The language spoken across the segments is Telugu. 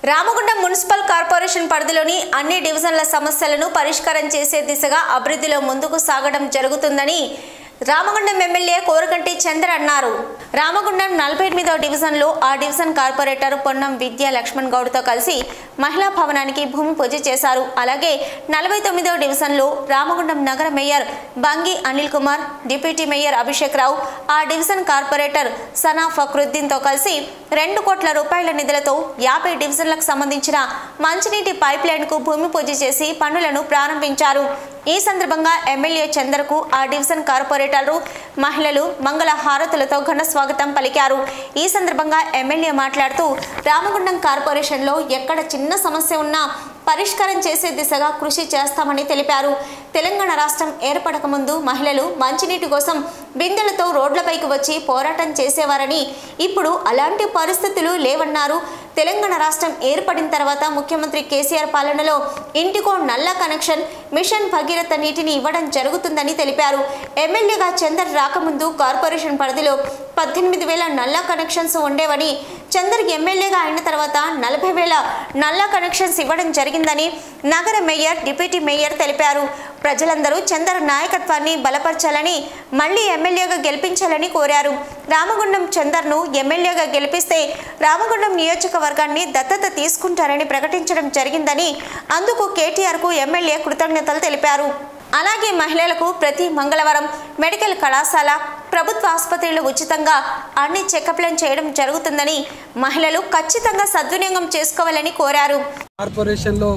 రామగుండం మున్సిపల్ కార్పొరేషన్ పరిధిలోని అన్ని డివిజన్ల సమస్యలను పరిష్కారం చేసే దిశగా అభివృద్ధిలో ముందుకు సాగడం జరుగుతుందని రామగుండం ఎమ్మెల్యే కోరగంటి చంద్ర అన్నారు రామగుండం నలభై ఎనిమిదవ డివిజన్లో ఆ డివిజన్ కార్పొరేటర్ పొన్నం విద్యా లక్ష్మణ్ గౌడ్తో కలిసి మహిళా భవనానికి భూమి పూజ చేశారు అలాగే నలభై తొమ్మిదవ డివిజన్లో రామగుండం నగర mayor Bangi Anil Kumar deputy mayor Abhishek Rao ఆ డివిజన్ కార్పొరేటర్ సనా ఫక్రుద్దీన్తో కలిసి రెండు కోట్ల రూపాయల నిధులతో యాభై డివిజన్లకు సంబంధించిన మంచినీటి పైప్ లైన్కు భూమి పూజ చేసి పనులను ప్రారంభించారు ఈ సందర్భంగా ఎమ్మెల్యే చందర్కు ఆ డివిజన్ కార్పొరేటర్లు మహిళలు మంగళ హారతులతో ఘన స్వాగతం పలికారు ఈ సందర్భంగా ఎమ్మెల్యే మాట్లాడుతూ రామగుండం కార్పొరేషన్లో ఎక్కడ చిన్న సమస్య ఉన్నా పరిష్కారం చేసే దిశగా కృషి చేస్తామని తెలిపారు తెలంగాణ రాష్ట్రం ఏర్పడక ముందు మహిళలు మంచినీటి కోసం బిందెలతో రోడ్లపైకి వచ్చి పోరాటం చేసేవారని ఇప్పుడు అలాంటి పరిస్థితులు లేవన్నారు తెలంగాణ రాష్ట్రం ఏర్పడిన తర్వాత ముఖ్యమంత్రి కేసీఆర్ పాలనలో ఇంటికో నల్ల కనెక్షన్ మిషన్ భగీరథ నీటిని ఇవ్వడం జరుగుతుందని తెలిపారు ఎమ్మెల్యేగా చందర్ రాకముందు కార్పొరేషన్ పరిధిలో పద్దెనిమిది వేల నల్ల కనెక్షన్స్ ఉండేవని చందర్ ఎమ్మెల్యేగా అయిన తర్వాత నలభై వేల నల్ల కనెక్షన్స్ ఇవ్వడం జరిగిందని నగర మేయర్ డిప్యూటీ మేయర్ తెలిపారు ప్రజలందరూ చందర్ నాయకత్వాన్ని బలపరచాలని మళ్లీ ఎమ్మెల్యేగా గెలిపించాలని కోరారు రామగుండం చందర్ను ఎమ్మెల్యేగా గెలిపిస్తే రామగుండం నియోజకవర్గాన్ని దత్తత తీసుకుంటారని ప్రకటించడం జరిగిందని అందుకు కేటీఆర్కు ఎమ్మెల్యే కృతజ్ఞతలు తెలిపారు అలాగే మహిళలకు ప్రతి మంగళవారం మెడికల్ కళాశాల ప్రభుత్వ ఆసుపత్రిలో ఉచితంగా అన్ని చెకప్లను చేయడం జరుగుతుందని మహిళలు ఖచ్చితంగా సద్వినియోగం చేసుకోవాలని కోరారు కార్పొరేషన్లో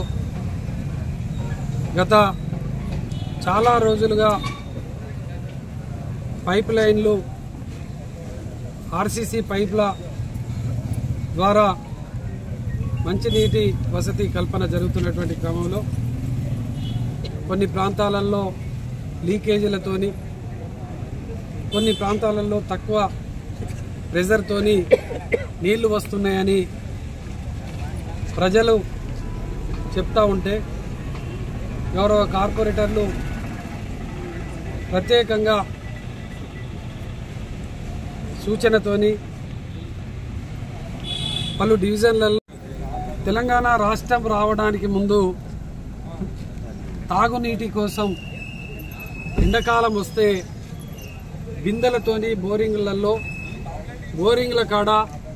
గత చాలా రోజులుగా పైప్ లైన్లు ఆర్సీసీ పైప్ల ద్వారా మంచినీటి వసతి కల్పన జరుగుతున్నటువంటి క్రమంలో కొన్ని ప్రాంతాలలో లీకేజీలతోని కొన్ని ప్రాంతాలలో తక్కువ ప్రెజర్తోని నీళ్లు వస్తున్నాయని ప్రజలు చెప్తా ఉంటే గౌరవ కార్పొరేటర్లు ప్రత్యేకంగా సూచనతోని పలు డివిజన్లలో తెలంగాణ రాష్ట్రం రావడానికి ముందు తాగునీటి కోసం ఎండాకాలం వస్తే బిందెలతోని బోరింగ్లలో బోరింగ్ల కాడ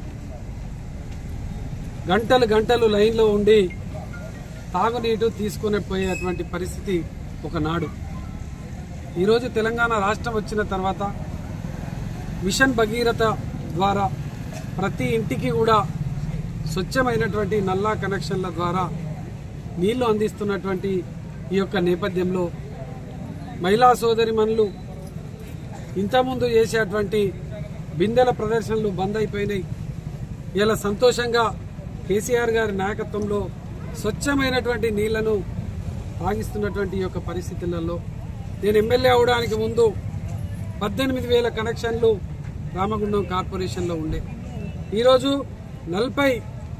గంటలు గంటలు లైన్లో ఉండి తాగునీరు తీసుకుని పోయేటువంటి పరిస్థితి ఒకనాడు ఈరోజు తెలంగాణ రాష్ట్రం వచ్చిన తర్వాత మిషన్ భగీరథ ద్వారా ప్రతి ఇంటికి కూడా స్వచ్ఛమైనటువంటి నల్లా కనెక్షన్ల ద్వారా నీళ్లు అందిస్తున్నటువంటి ఈ యొక్క నేపథ్యంలో మహిళా సోదరిమణులు ఇంతకుముందు చేసేటువంటి బిందెల ప్రదర్శనలు బంద్ అయిపోయినాయి ఇలా సంతోషంగా కేసీఆర్ గారి నాయకత్వంలో స్వచ్ఛమైనటువంటి నీళ్లను తాగిస్తున్నటువంటి ఈ యొక్క పరిస్థితులలో నేను ఎమ్మెల్యే అవడానికి ముందు పద్దెనిమిది వేల కనెక్షన్లు రామగుండం కార్పొరేషన్లో ఉండే ఈరోజు నలభై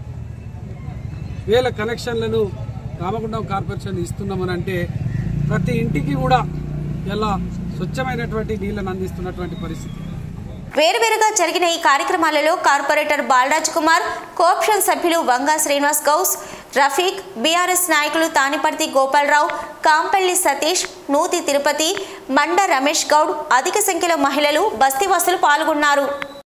వేల కనెక్షన్లను రామగుండం కార్పొరేషన్ ఇస్తున్నామని అంటే ప్రతి ఇంటికి కూడా ఇలా స్వచ్ఛమైనటువంటి నీళ్లను అందిస్తున్నటువంటి పరిస్థితి వేరువేరుగా జరిగిన ఈ కార్యక్రమాలలో కార్పొరేటర్ బాలరాజ్ కుమార్ కోఆప్షన్ సభ్యులు వంగా శ్రీనివాస్ గౌస్ రఫీక్ బీఆర్ఎస్ నాయకులు తానిపర్తి గోపాలరావు కాంపల్లి సతీష్ నూతి తిరుపతి మండ రమేష్ గౌడ్ అధిక సంఖ్యలో మహిళలు బస్తీవాసులు పాల్గొన్నారు